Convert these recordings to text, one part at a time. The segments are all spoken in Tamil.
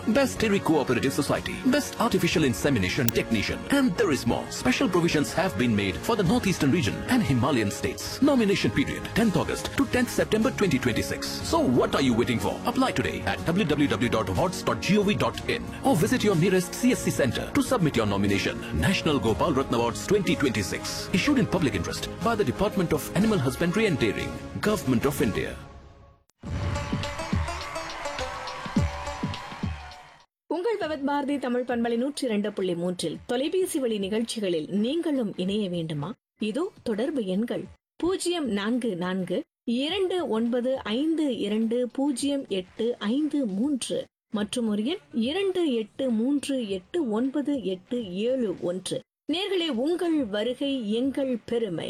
Best Dairy Cooperative Society, Best Artificial Insemination Technician, and there is more. Special provisions have been made for the Northeastern region and Himalayan states. Nomination period 10th August to 10th September 2026. So what are you waiting for? Apply today at www.awards.gov.in or visit your nearest CSC center to submit your nomination. National Gopal Ratna Awards 2026. Issued in public interest by the Department of Animal Husbandry and Dairying, Government of India. உங்கள் பவத் பாரதி தமிழ் பண்பலை நூற்றி இரண்டு புள்ளி மூன்றில் தொலைபேசி வழி நிகழ்ச்சிகளில் நீங்களும் இணைய வேண்டுமா இதோ தொடர்பு எண்கள் பூஜ்ஜியம் நான்கு நான்கு இரண்டு ஒன்பது ஐந்து இரண்டு பூஜ்ஜியம் எட்டு ஐந்து மூன்று மற்றும் ஒரு எண் இரண்டு எட்டு மூன்று எட்டு ஒன்பது எட்டு ஏழு ஒன்று நேர்களே உங்கள் வருகை எங்கள் பெருமை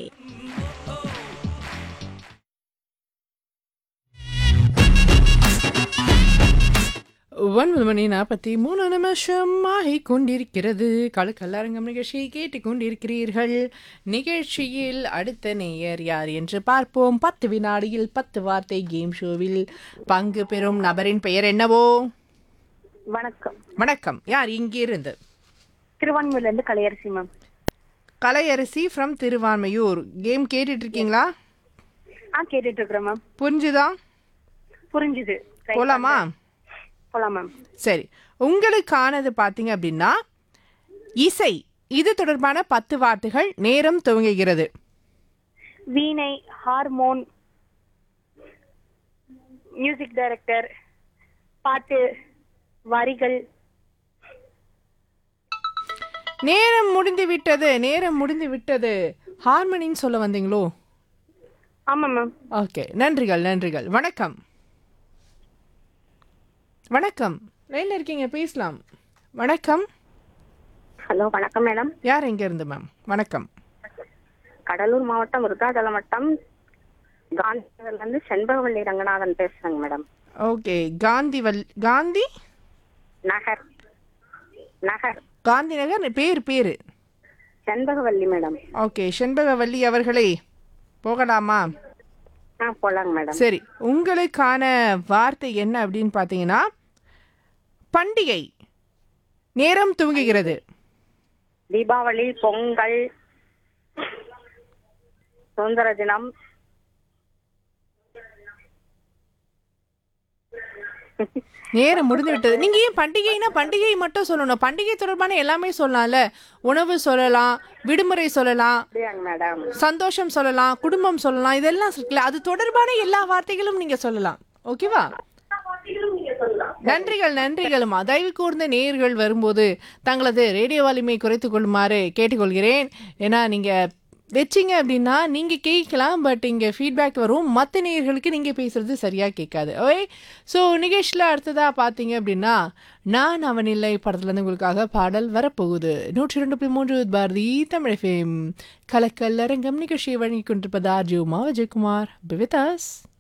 ஒன்பது மணி நாற்பத்தி மூணு நிமிஷம் ஆகிக் கொண்டிருக்கிறது கலக்கல்லரங்கம் நிகழ்ச்சியை கேட்டுக் கொண்டிருக்கிறீர்கள் நிகழ்ச்சியில் அடுத்த நேயர் யார் என்று பார்ப்போம் பத்து வினாடியில் பத்து வார்த்தை கேம் ஷோவில் பங்கு பெறும் நபரின் பெயர் என்னவோ வணக்கம் வணக்கம் யார் இங்கிருந்து திருவான்மையில இருந்து Kalaiyarasi ma'am Kalaiyarasi from Thiruvanmiyur game கேட்டுட்டு இருக்கீங்களா ஆ கேட்டுட்டு இருக்கிறேன் மேம் புரிஞ்சுதா புரிஞ்சுது Right. போலாமா போலாம் மேம் சரி உங்களுக்கானது பார்த்தீங்க அப்படின்னா இசை இது தொடர்பான பத்து வார்த்தைகள் நேரம் துவங்குகிறது வீணை ஹார்மோன் மியூசிக் டைரக்டர் பாட்டு வரிகள் நேரம் முடிந்து விட்டது நேரம் முடிந்து விட்டது ஹார்மனின்னு சொல்ல வந்தீங்களோ ஆமா மேம் ஓகே நன்றிகள் நன்றிகள் வணக்கம் வணக்கம் லைன்ல இருக்கீங்க பேசலாம் வணக்கம் ஹலோ வணக்கம் மேடம் யார் எங்க இருந்து மேம் வணக்கம் கடலூர் மாவட்டம் விருத்தாச்சலம் வட்டம் காந்திநகர்ல இருந்து செண்பகவள்ளி ரங்கநாதன் பேசுறேங்க மேடம் ஓகே காந்தி வல் காந்தி நகர் நகர் காந்தி நகர் பேர் பேர் செண்பகவள்ளி மேடம் ஓகே செண்பகவல்லி அவர்களே போகலாமா ஆ போலாங்க மேடம் சரி உங்களுக்கான வார்த்தை என்ன அப்படின்னு பார்த்தீங்கன்னா பண்டிகை நேரம் துவங்குகிறது தீபாவளி பொங்கல் சுதந்திர தினம் நேரம் முடிந்து விட்டது நீங்க ஏன் பண்டிகைனா பண்டிகை மட்டும் சொல்லணும் பண்டிகை தொடர்பான எல்லாமே சொல்லலாம்ல உணவு சொல்லலாம் விடுமுறை சொல்லலாம் அப்படியாங்க மேடம் சந்தோஷம் சொல்லலாம் குடும்பம் சொல்லலாம் இதெல்லாம் இருக்குல்ல அது தொடர்பான எல்லா வார்த்தைகளும் நீங்க சொல்லலாம் ஓகேவா நன்றிகள் நன்றிகளுமா தயவு கூர்ந்த நேயர்கள் வரும்போது தங்களது ரேடியோ வால்யூமை குறைத்துக் கொள்ளுமாறு கேட்டுக்கொள்கிறேன் ஏன்னா நீங்க வச்சிங்க அப்படின்னா நீங்க கேட்கலாம் பட் இங்க ஃபீட்பேக் வரும் மற்ற நேயர்களுக்கு நீங்க பேசுறது சரியா கேட்காது ஓய் ஸோ நிகழ்ச்சியில் அடுத்ததா பார்த்தீங்க அப்படின்னா நான் அவன் இல்லை படத்துல இருந்து உங்களுக்காக பாடல் வரப்போகுது நூற்றி ரெண்டு புள்ளி மூன்று பாரதி தமிழ் ஃபேம் கலக்கல் அரங்கம் நிகழ்ச்சியை வழங்கி கொண்டிருப்பது ஆர்ஜி உமா விஜயகுமார் பிவிதாஸ்